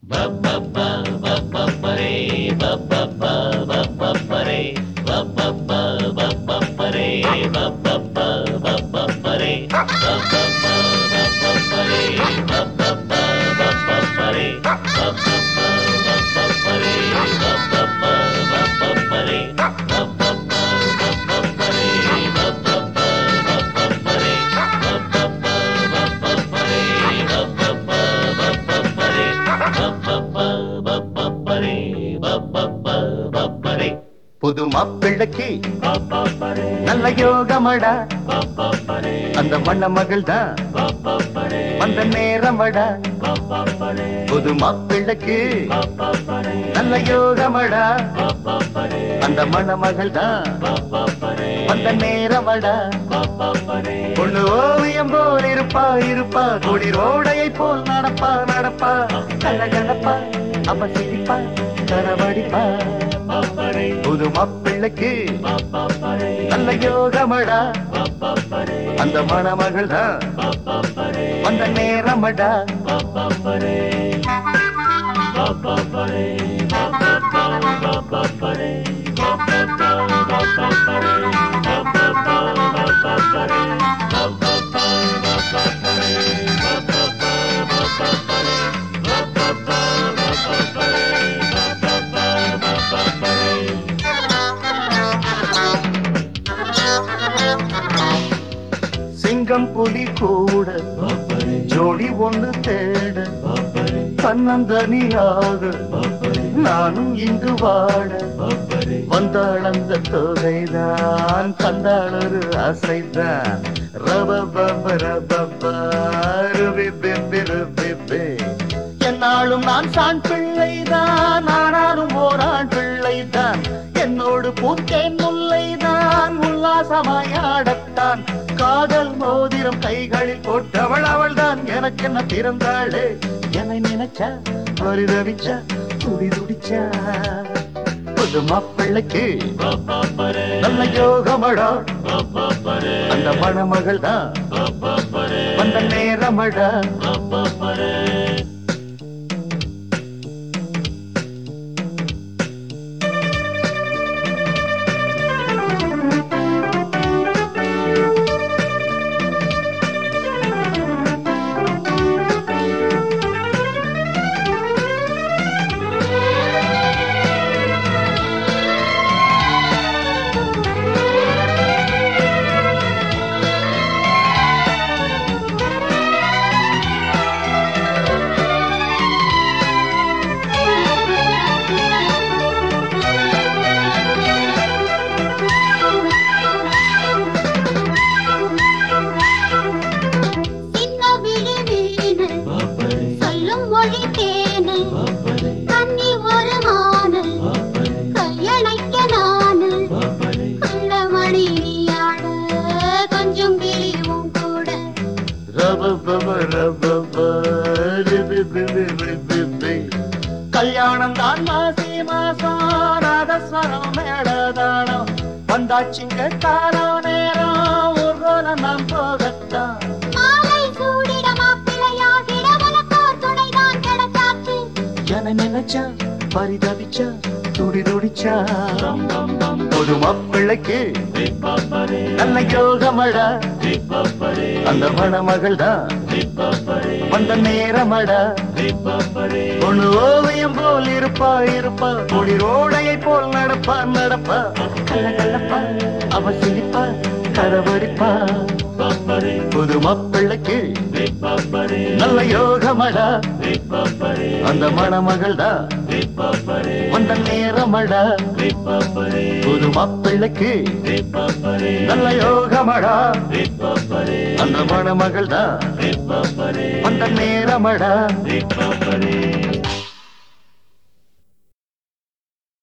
புது மாப்பிள்ளைக்கு நல்ல யோகமடா அந்த மண்ண மகள் தான் வந்த நேரமடா புது மாப்பிள்ளைக்கு நல்ல யோகமடா அந்த மண மகள் தான் வந்த நேரமடா பொண்ணு ஓவியம் போல் இருப்பா இருப்பா குளிரோடையை போல் நடப்பா நடப்பா கல கலப்பா அவ சிரிப்பா கரவடிப்பா புது மாப்பிள்ளைக்கு நல்ல யோகமடா அந்த மணமகள் தான் வந்த நேரமடா சிங்கம் புலி கூட ஜோடி ஒன்று தேட தன்னந்தனியாக நானும் இங்கு வாட வந்தாள் அந்த தொகைதான் தந்தாள் ஒரு அசைதான் ரபபப ரபப ருபிபிபி ருபிபி. என்னாலும் நான் சான் பிள்ளைதான் ஆனாலும் ஓரான் பிள்ளைதான் என்னோடு பூத்தேன் முல்லைதான் உல்லாசமாய் ஆடத்தான் காதல் மோதிரம் கைகளில் போட்டவள் அவள்தான் எனக்கு என்ன பிறந்தாளே என்னை நினைச்சா பரிதவிச்சா துடி துடிச்சா புது மாப்பிள்ளைக்கு நல்ல யோகமடா அந்த மணமகள் தான் வந்த நேரமடா சின்ன விழி வீணு சொல்லும் மொழி தேனு கண்ணி ஒரு மானு கையணைக்க நானு கள்ளமணி நீயாட கொஞ்சம் கிளியும் கூட ரபபப ரபப ரிபிபிபிபிபிபி. கல்யாணம் தான் மாசி மாசம் நாதஸ்வரம் மேடதானம் வந்தாச்சுங்க காலம் நேரம் ஊர்வலம் நாம் போகத்தான் மாலை சூடிட மாப்பிள்ளையாகிட உனக்கோர் துணைதான் கிடைச்சாச்சு என நினைச்சா பரிதவிச்சா துடி துடிச்சா ஒரு மாப்பிள்ளைக்கு நல்ல யோகமடா அந்த மணமகள் தான் வந்த நேரமடா பொண்ணு ஓவியம் போல் இருப்பா இருப்பா குளிரோடையை போல் நடப்பா நடப்பா கலகலப்பா அவ சிரிப்பா கரவடிப்பா புது மாப்பிள்ளைக்கு நல்ல யோகமடா அந்த மணமகள் தான் வந்த நேரமடா புது மாப்பிள்ளைக்கு நல்ல யோகமடா அந்த மணமகள் தான் வந்த நேரமடா